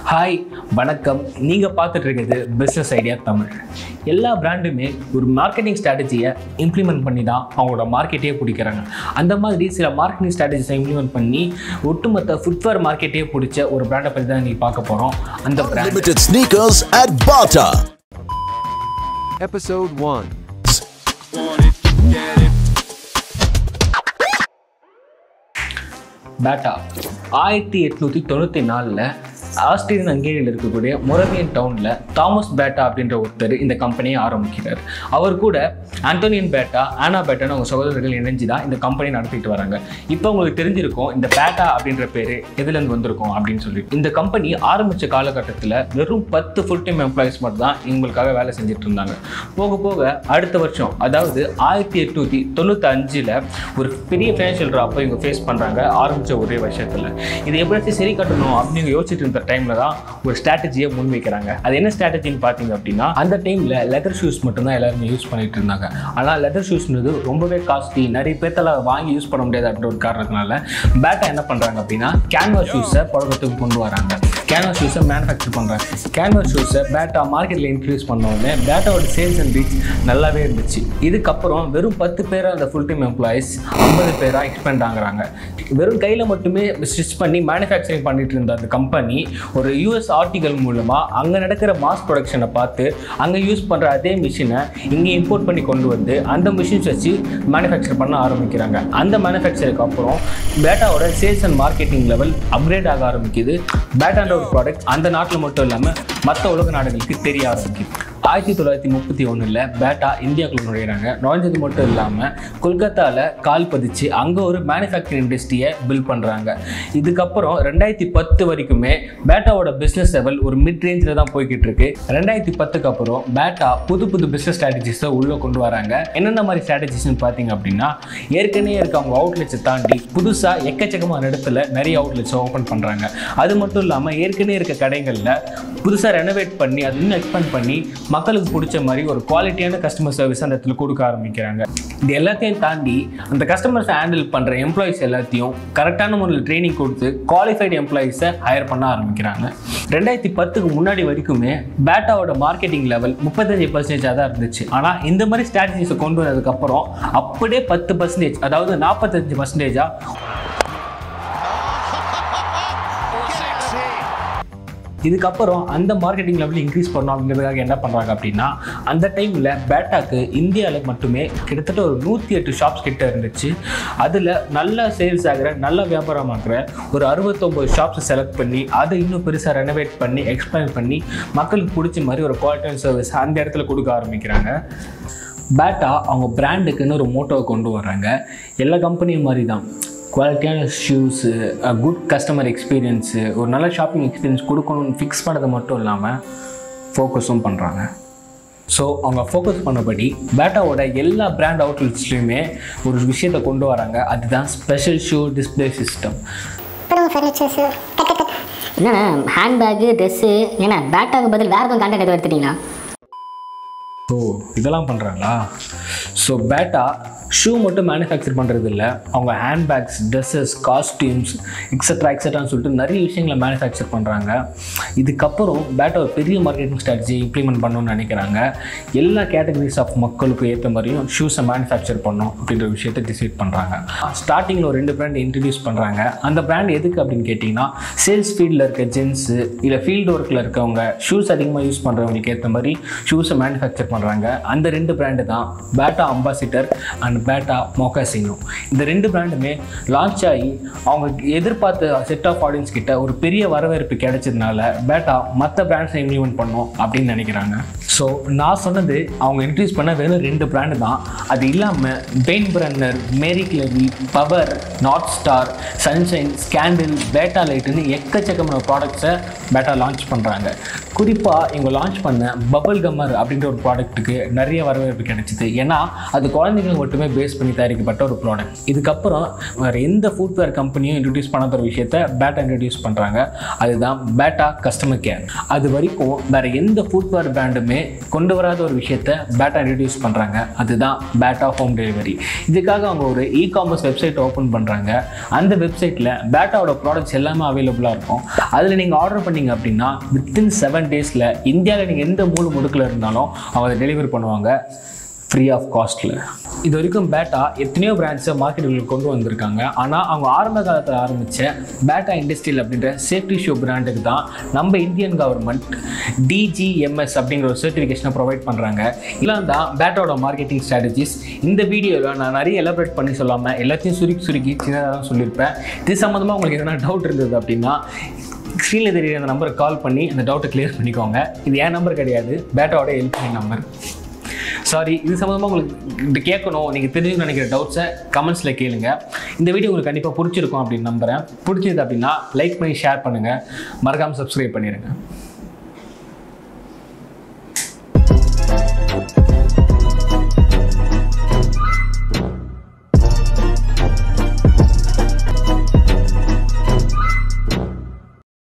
Hi வணக்கம் நீங்கள் பார்த்துட்டு இருக்கிறது பிஸ்னஸ் ஐடியா தமிழ் எல்லா பிராண்டுமே ஒரு மார்க்கெட்டிங் ஸ்ட்ராட்டஜியை இம்ப்ளிமெண்ட் பண்ணி தான் அவங்களோட மார்க்கெட்டையே பிடிக்கிறாங்க அந்த மாதிரி சில மார்க்கெட்டிங் ஸ்ட்ராட்டஜிஸை இம்ப்ளிமெண்ட் பண்ணி ஒட்டுமொத்த ஃபுட்வேர் மார்க்கெட்டையே பிடிச்ச ஒரு பிராண்டை பற்றி தான் நீ பார்க்க போகிறோம் அந்த brand Limited sneakers at Bata. Episode 1. Bata ஆயிரத்தி எட்நூற்றி தொண்ணூற்றி நாலில் ஆஸ்திரேலியன் ஹங்கேரியில் இருக்கக்கூடிய மொரவியன் டவுனில் தாமஸ் பேட்டா அப்படின்ற ஒருத்தர் இந்த கம்பெனியை ஆரம்பிக்கிறார் அவர் கூட ஆண்டோனியன் பேட்டா ஆனா பேட்டான்னு அவங்க சகோதரர்கள் இணைஞ்சு தான் இந்த கம்பெனி நடத்திட்டு வராங்க இப்போ உங்களுக்கு தெரிஞ்சிருக்கும் இந்த பேட்டா அப்படின்ற பேர் எதுலேருந்து வந்திருக்கும் அப்படின்னு சொல்லி இந்த கம்பெனி ஆரம்பித்த காலகட்டத்தில் வெறும் பத்து ஃபுல் டைம் எம்ப்ளாயிஸ் மட்டும் தான் இவங்களுக்காக வேலை செஞ்சுட்டு இருந்தாங்க போக போக அடுத்த வருஷம் அதாவது ஆயிரத்தி எட்நூற்றி தொண்ணூற்றி அஞ்சில் ஒரு பெரிய ஃபைனான்ஷியல் ட்ராப்பை இவங்க ஃபேஸ் பண்ணுறாங்க ஆரம்பித்த ஒரே வருஷத்தில் இது எப்படியாச்சும் சரி கட்டணும் அப்படின்னு யோசிச்சுட்டு இருந்த டைமில் தான் ஒரு ஸ்ட்ராட்டஜியை முன்வைக்கிறாங்க அது என்ன ஸ்ட்ராட்டஜின்னு பார்த்தீங்க அப்படின்னா அந்த டைமில் லெதர் ஷூஸ் மட்டும்தான் எல்லாருமே யூஸ் பண்ணிட்டு இருந்தாங்க ஆனால் லெதர் ஷூஸ்ன்றது ரொம்பவே காஸ்ட்லி நிறைய பேர்த்தால வாங்கி யூஸ் பண்ண முடியாது அப்படின்ற ஒரு காரணத்தினால பேட்டா என்ன பண்ணுறாங்க அப்படின்னா கேன்வாஸ் ஷூஸை புழக்கத்துக்கு கொண்டு வராங்க கேன்வாஸ் ஷூஸை மேனுஃபேக்சர் பண்ணுறாங்க கேன்வாஸ் ஷூஸை பேட்டா மார்க்கெட்டில் இன்ட்ரடியூஸ் பண்ண உடனே பேட்டாவோட சேல்ஸ் அண்ட் ரீச் நல்லாவே இருந்துச்சு இதுக்கப்புறம் வெறும் பத்து பேராக அந்த ஃபுல் டைம் எம்ப்ளாயிஸ் ஐம்பது பேராக எக்ஸ்பெண்ட் ஆகுறாங்க வெறும் கையில் மட்டுமே ஸ்டிச் பண்ணி மேனுஃபேக்சரிங் பண்ணிட்டு இருந்த அந்த கம்பெனி ஒரு யூஎஸ் ஆர்டிகல் மூலமாக அங்கே நடக்கிற மாஸ் ப்ரொடக்ஷனை பார்த்து அங்கே யூஸ் பண்ணுற அதே மிஷினை இங்கே இம்போர்ட் பண்ணி கொண்டு வந்து அந்த மிஷின்ஸ் வச்சு மேனுஃபேக்சர் பண்ண ஆரம்பிக்கிறாங்க அந்த மேனுஃபேக்சருக்கு அப்புறம் பேட்டாவோட sales and marketing level upgrade ஆக ஆரம்பிக்குது பேட்டான்ற ஒரு ப்ராடக்ட் அந்த நாட்டில் மட்டும் இல்லாமல் மற்ற உலக நாடுகளுக்கு தெரிய ஆரம்பிக்குது ஆயிரத்தி தொள்ளாயிரத்தி முப்பத்தி ஒன்றில் பேட்டா இந்தியாவுக்குள்ள நுழையிறாங்க நுழைஞ்சது மட்டும் இல்லாமல் கொல்கத்தாவில் கால் பதிச்சு அங்கே ஒரு மேனுஃபேக்சரிங் இண்டஸ்ட்ரியை பில்ட் பண்ணுறாங்க இதுக்கப்புறம் ரெண்டாயிரத்தி பத்து வரைக்குமே பேட்டாவோட பிஸ்னஸ் லெவல் ஒரு மிட் ரேஞ்சில் தான் போய்கிட்டு இருக்கு ரெண்டாயிரத்தி பத்துக்கு அப்புறம் பேட்டா புது புது பிஸ்னஸ் ஸ்ட்ராட்டஜிஸை உள்ளே கொண்டு வராங்க என்னென்ன மாதிரி ஸ்ட்ராட்டஜிஸ்னு பார்த்தீங்க அப்படின்னா ஏற்கனவே இருக்க அவங்க அவுட்லெட்ஸை தாண்டி புதுசாக எக்கச்சக்கமான இடத்துல நிறைய அவுட்லெட்ஸை ஓப்பன் பண்ணுறாங்க அது மட்டும் இல்லாமல் ஏற்கனவே இருக்க கடைகளில் புதுசாக ரெனோவேட் பண்ணி அது இன்னும் எக்ஸ்பேண்ட் பண்ணி மக்களுக்கு பிடிச்ச மாதிரி ஒரு குவாலிட்டியான கஸ்டமர் சர்வீஸ் அந்த இடத்துல கொடுக்க ஆரம்பிக்கிறாங்க இது எல்லாத்தையும் தாண்டி அந்த கஸ்டமர்ஸை ஹேண்டில் பண்ணுற எம்ப்ளாயிஸ் எல்லாத்தையும் கரெக்டான முறையில் ட்ரைனிங் கொடுத்து குவாலிஃபைடு எம்ப்ளாயிஸை ஹையர் பண்ண ஆரம்பிக்கிறாங்க ரெண்டாயிரத்தி பத்துக்கு முன்னாடி வரைக்குமே பேட்டாவோட மார்க்கெட்டிங் லெவல் முப்பத்தஞ்சு பர்சன்டேஜாக தான் இருந்துச்சு ஆனால் இந்த மாதிரி ஸ்ட்ராட்டஜிஸை கொண்டு வந்ததுக்கப்புறம் அப்படியே பத்து பர்சன்டேஜ் அதாவது நாற்பத்தஞ்சு பர்சன்டேஜாக இதுக்கப்புறம் அந்த மார்க்கெட்டிங் லெவலில் இன்க்ரீஸ் பண்ணணும் அப்படிங்கிறதுக்காக என்ன பண்ணுறாங்க அப்படின்னா அந்த டைமில் பேட்டாக்கு இந்தியாவில் மட்டுமே கிட்டத்தட்ட ஒரு நூற்றி எட்டு ஷாப்ஸ் கிட்ட இருந்துச்சு அதில் நல்ல சேல்ஸ் ஆகிற நல்ல வியாபாரம் ஆகிற ஒரு அறுபத்தொம்போது ஷாப்ஸை செலக்ட் பண்ணி அதை இன்னும் பெருசாக ரெனோவேட் பண்ணி எக்ஸ்பேண்ட் பண்ணி மக்களுக்கு பிடிச்ச மாதிரி ஒரு குவாலிட்டியான சர்வீஸ் அந்த இடத்துல கொடுக்க ஆரம்பிக்கிறாங்க பேட்டா அவங்க பிராண்டுக்குன்னு ஒரு மோட்டோவை கொண்டு வர்றாங்க எல்லா கம்பெனியும் மாதிரி தான் குவாலிட்டியான ஷூஸு குட் கஸ்டமர் எக்ஸ்பீரியன்ஸு ஒரு நல்ல ஷாப்பிங் எக்ஸ்பீரியன்ஸ் கொடுக்கணும்னு ஃபிக்ஸ் பண்ணது மட்டும் இல்லாமல் ஃபோக்கஸும் பண்ணுறாங்க ஸோ அவங்க ஃபோக்கஸ் பண்ணபடி பேட்டாவோட எல்லா பிராண்ட் அவுட்லெட்ஸ்லையுமே ஒரு விஷயத்தை கொண்டு வராங்க அதுதான் ஸ்பெஷல் ஷூ டிஸ்பிளே சிஸ்டம் அப்புறம் ஃபர்னிச்சர்ஸு என்னண்ணே ஹேண்ட்பேக்கு ட்ரெஸ்ஸு ஏன்னா பேட்டாக்கு பதில் வேறு எதுவும் கான்டாக்ட் எதுவும் எடுத்துட்டீங்களா ஸோ இதெல்லாம் பண்ணுறாங்களா ஸோ பேட்டா ஷூ மட்டும் மேனுஃபேக்சர் பண்ணுறது இல்லை அவங்க ஹேண்ட்பேக்ஸ் ட்ரெஸ்ஸஸ் காஸ்டியூம்ஸ் எக்ஸட்ரா எக்ஸட்ரான்னு சொல்லிட்டு நிறைய விஷயங்களை மேனுஃபேக்சர் பண்ணுறாங்க இதுக்கப்புறம் பேட்டா ஒரு பெரிய மார்க்கெட்டிங் ஸ்ட்ராட்டஜி இம்ப்ளிமெண்ட் பண்ணணும்னு நினைக்கிறாங்க எல்லா கேட்டகரிஸ் ஆஃப் மக்களுக்கும் ஏற்ற மாதிரியும் ஷூஸை மேனுஃபேக்சர் பண்ணணும் அப்படின்ற விஷயத்தை டிசைட் பண்ணுறாங்க ஸ்டார்டிங்கில் ஒரு ரெண்டு பிராண்ட் இன்ட்ரடியூஸ் பண்ணுறாங்க அந்த பிராண்ட் எதுக்கு அப்படின்னு கேட்டிங்கன்னா சேல்ஸ் ஃபீல்டில் இருக்க ஜென்ஸு இல்லை ஃபீல்டு ஒர்க்கில் இருக்கவங்க ஷூஸ் அதிகமாக யூஸ் பண்ணுறவங்களுக்கு ஏற்ற மாதிரி ஷூஸை மேனுஃபேக்சர் பண்ணுறாங்க அந்த ரெண்டு பிராண்டு தான் பேட்டா அம்பாசிடர் அண்ட் பேட்டா மோகாசினோ இந்த ரெண்டு பிராண்டுமே லான்ச் ஆகி அவங்க எதிர்பார்த்த செட் ஆஃப் ஆடியன்ஸ் கிட்ட ஒரு பெரிய வரவேற்பு கிடைச்சதுனால பேட்டா மற்ற பிராண்ட்ஸை இம்ப்ளிமெண்ட் பண்ணும் அப்படின்னு நினைக்கிறாங்க ஸோ நான் சொன்னது அவங்க இன்ட்ரடியூஸ் பண்ண வெறும் ரெண்டு பிராண்டு தான் அது இல்லாமல் pain Weinbrenner Marie Claire Power North Star Sunshine ஸ்கேண்டில் பேட்டா லைட்டுன்னு எக்கச்சக்கமான ப்ராடக்ட்ஸை பேட்டா லான்ச் பண்ணுறாங்க குறிப்பாக இவங்க லான்ச் பண்ண பபிள் கம்மர் அப்படின்ற ஒரு ப்ராடக்ட்டுக்கு நிறைய வரவேற்பு கிடைச்சிது ஏன்னா அது குழந்தைங்களுக்கு மட்டுமே பேஸ் பண்ணி தயாரிக்கப்பட்ட ஒரு ப்ராடக்ட் இதுக்கப்புறம் வேறு எந்த ஃபுட்வேர் கம்பெனியும் இன்ட்ரடியூஸ் பண்ணாத ஒரு விஷயத்த பேட்டா இன்ட்ரடியூஸ் பண்ணுறாங்க அதுதான் பேட்டா கஸ்டமர் கேர் அது வரைக்கும் வேறு எந்த ஃபுட்வேர் பிராண்டுமே கொண்டு வராத ஒரு விஷயத்த பேட்டா இன்ட்ரடியூஸ் பண்ணுறாங்க அதுதான் பேட்டா ஹோம் டெலிவரி இதுக்காக அவங்க ஒரு இ காமர்ஸ் வெப்சைட் ஓப்பன் பண்ணுறாங்க அந்த வெப்சைட்டில் பேட்டாவோட ப்ராடக்ட்ஸ் எல்லாமே அவைலபிளாக இருக்கும் அதில் நீங்கள் ஆர்டர் பண்ணீங்க அப்படின்னா வித்தின் செவன் டேஸில் இந்தியாவில் நீங்கள் எந்த மூணு முடுக்கில் இருந்தாலும் அவங்க அதை டெலிவரி பண்ணுவாங்க ஃப்ரீ ஆஃப் காஸ்ட்டில் இது வரைக்கும் பேட்டா எத்தனையோ பிராண்ட்ஸை மார்க்கெட்டுகளுக்கு கொண்டு வந்திருக்காங்க ஆனால் அவங்க ஆரம்ப காலத்தில் ஆரம்பித்த பேட்டா இண்டஸ்ட்ரியல் அப்படின்ற சேஃப்டி ஷூ பிராண்டுக்கு தான் நம்ம இந்தியன் கவர்மெண்ட் டிஜிஎம்எஸ் அப்படிங்கிற ஒரு சர்டிஃபிகேஷனை ப்ரொவைட் பண்ணுறாங்க இதெல்லாம் தான் பேட்டாவோட மார்க்கெட்டிங் ஸ்ட்ராட்டஜிஸ் இந்த வீடியோவில் நான் நிறைய எலபரேட் பண்ணி சொல்லாமல் எல்லாத்தையும் சுருக்கி சுருக்கி சின்னதாக தான் சொல்லியிருப்பேன் இது சம்மந்தமாக உங்களுக்கு எதனா டவுட் இருந்தது அப்படின்னா ஸ்க்ரீனில் தெரியுற அந்த நம்பருக்கு கால் பண்ணி அந்த டவுட்டை கிளியர் பண்ணிக்கோங்க இது என் நம்பர் கிடையாது பேட்டாவோட ஹெல்ப்லைன் நம்பர் சாரி இது சம்மந்தமாக உங்களுக்கு இது கேட்கணும் நீங்கள் தெரிஞ்சு நினைக்கிற டவுட்ஸை கமெண்ட்ஸில் கேளுங்க இந்த வீடியோ உங்களுக்கு கண்டிப்பாக பிடிச்சிருக்கும் அப்படின்னு நம்புகிறேன் பிடிச்சிருது அப்படின்னா லைக் பண்ணி ஷேர் பண்ணுங்கள் மறக்காமல் சப்ஸ்கிரைப் பண்ணிடுங்க